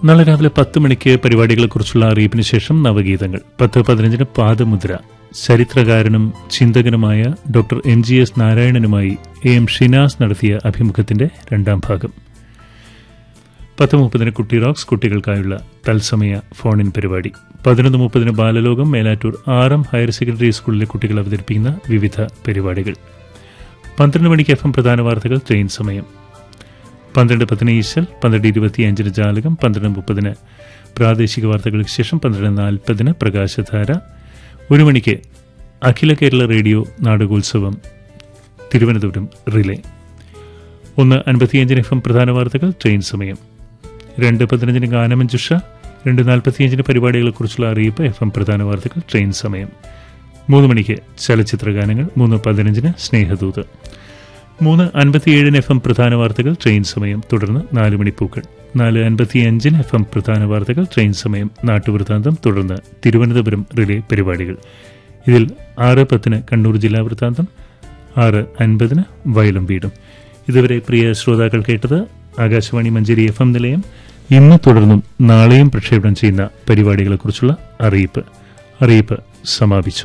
നാളെ രാവിലെ പത്ത് മണിക്ക് പരിപാടികളെക്കുറിച്ചുള്ള അറിയിപ്പിന് ശേഷം നവഗീതങ്ങൾ പത്ത് പതിനഞ്ചിന് പാദമുദ്ര ചരിത്രകാരനും ചിന്തകനുമായ ഡോക്ടർ എം ജി എസ് നാരായണനുമായി എ എം ഷിനാസ് നടത്തിയ അഭിമുഖത്തിന്റെ രണ്ടാം ഭാഗം പത്ത് മുപ്പതിന് കുട്ടി റോക്സ് കുട്ടികൾക്കായുള്ള തത്സമയ ഫോണിൻ പരിപാടി പതിനൊന്ന് മുപ്പതിന് ബാലലോകം Melattur R M higher secondary സ്കൂളിലെ കുട്ടികൾ അവതരിപ്പിക്കുന്ന വിവിധ പരിപാടികൾ പന്ത്രണ്ട് മണിക്ക് എഫ് എം പ്രധാന വാർത്തകൾ ട്രെയിൻ സമയം പന്ത്രണ്ട് പത്തിന് ഈശൽ പന്ത്രണ്ട് ഇരുപത്തിയഞ്ചിന് ജാലകം പന്ത്രണ്ട് മുപ്പതിന് പ്രാദേശിക വാർത്തകൾക്ക് ശേഷം പന്ത്രണ്ട് നാൽപ്പതിന് പ്രകാശധാര ഒരു മണിക്ക് അഖില കേരള റേഡിയോ നാടകോത്സവം തിരുവനന്തപുരം റിലേ ഒന്ന് അൻപത്തിയഞ്ചിന് എഫ് എം പ്രധാന വാർത്തകൾ ട്രെയിൻ സമയം രണ്ട് പതിനഞ്ചിന് ഗാനമഞ്ജുഷ രണ്ട് നാൽപ്പത്തിയഞ്ചിന് പരിപാടികളെക്കുറിച്ചുള്ള അറിയിപ്പ് എഫ് എം പ്രധാന വാർത്തകൾ ട്രെയിൻ സമയം മൂന്ന് മണിക്ക് ചലച്ചിത്ര ഗാനങ്ങൾ മൂന്ന് പതിനഞ്ചിന് സ്നേഹദൂത് മൂന്ന് അൻപത്തിയേഴിന് എഫ് എം പ്രധാന വാർത്തകൾ ട്രെയിൻ സമയം തുടർന്ന് നാല് മണിപ്പൂക്കൾ നാല് അൻപത്തിയഞ്ചിന് എഫ് എം പ്രധാന വാർത്തകൾ ട്രെയിൻ സമയം നാട്ടുവൃത്താന്തം തുടർന്ന് തിരുവനന്തപുരം റിലേ പരിപാടികൾ ഇതിൽ ആറ് പത്തിന് കണ്ണൂർ ജില്ലാ വൃത്താന്തം ആറ് അൻപതിന് വയലും വീടും ഇതുവരെ പ്രിയ ശ്രോതാക്കൾ കേട്ടത് ആകാശവാണി മഞ്ചേരി എഫ് എം നിലയം ഇന്ന് തുടർന്നും നാളെയും പ്രക്ഷേപണം ചെയ്യുന്ന പരിപാടികളെക്കുറിച്ചുള്ള അറിയിപ്പ് അറിയിപ്പ് സമാപിച്ചു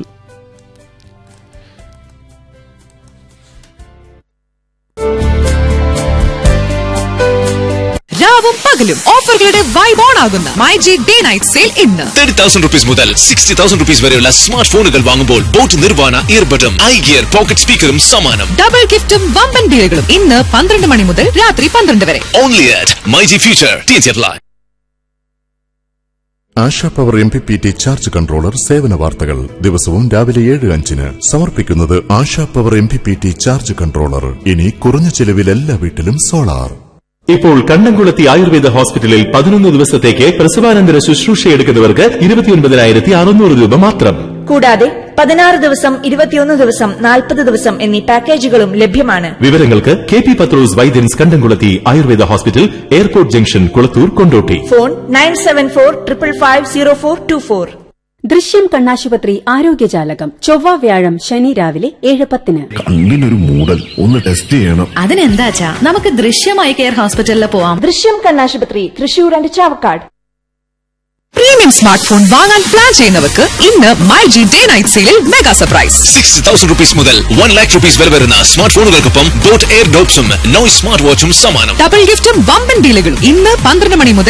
രാവും പകലും ഓഫറുകളുടെ വൈബ് ഓൺ ആകുന്ന my G day night sale ഇന്ന് തേർട്ടി തൗസൻഡ് റുപ്പീസ് മുതൽ സിക്സ്റ്റി തൗസൻഡ് റുപ്പീസ് വരെയുള്ള സ്മാർട്ട് ഫോണുകൾ വാങ്ങുമ്പോൾ ബോട്ട് നിർവ്വാണ ഇയർബഡും ഐ ഗിയർ പോക്കറ്റ് സ്പീക്കറും സമ്മാനം ഡബിൾ ഗിഫ്റ്റും വമ്പൻ ഡീലുകളും ഇന്ന് പന്ത്രണ്ട് മണി മുതൽ രാത്രി പന്ത്രണ്ട് വരെ only at my G future T line Asha power M P P T charge controller സേവന വാർത്തകൾ ദിവസവും രാവിലെ ഏഴ് അഞ്ചിന് സമർപ്പിക്കുന്നത് Asha power M P P T charge controller ഇനി കുറഞ്ഞ ചെലവിൽ എല്ലാ വീട്ടിലും സോളാർ ഇപ്പോൾ കണ്ണംകുളത്തി ആയുർവേദ ഹോസ്പിറ്റലിൽ പതിനൊന്ന് ദിവസത്തേക്ക് പ്രസവാനന്തര ശുശ്രൂഷ എടുക്കുന്നവർക്ക് ഇരുപത്തിയൊൻപതിനായിരത്തി അറുന്നൂറ് രൂപ മാത്രം കൂടാതെ പതിനാറ് ദിവസം ഇരുപത്തിയൊന്ന് ദിവസം നാൽപ്പത് ദിവസം എന്നീ പാക്കേജുകളും ലഭ്യമാണ് വിവരങ്ങൾക്ക് K P Pathros Vaidyans Kandamkulathy Ayurveda hospital airport junction Kulathur Kondotty phone nine seven four triple five zero four two four Drishyam കണ്ണാശുപത്രി ആരോഗ്യജാലകം ചൊവ്വ വ്യാഴം ശനി രാവിലെ ഏഴ് പത്തിന് കണ്ണിനൊരു മൂടൽ ഒന്ന് ടെസ്റ്റ് ചെയ്യണം അതിനെന്താച്ചാ നമുക്ക് ദൃശ്യമായി കെയർ ഹോസ്പിറ്റലിൽ പോവാം ദൃശ്യം കണ്ണാശുപത്രി Thrissur and Chavakkad premium smart phone വാങ്ങാൻ പ്ലാൻ ചെയ്യുന്നവർക്ക് ഇന്ന് മൈ ജി ഡേ നൈറ്റ് സെയിലിൽ mega surprise sixty thousand rupees മുതൽ വൺ ലാക്ക് റുപ്പീസ് വരെ വരുന്ന സ്മാർട്ട് ഫോണുകൾക്കൊപ്പം ബോട്ട് എയർ ഡോപ്സും നോയ്സ് സ്മാർട്ട് വാച്ചും സമ്മാനം ഡബിൾ ഗിഫ്റ്റും വമ്പൻ ഡീലുകളും ഇന്ന് പന്ത്രണ്ട് മണി മുതൽ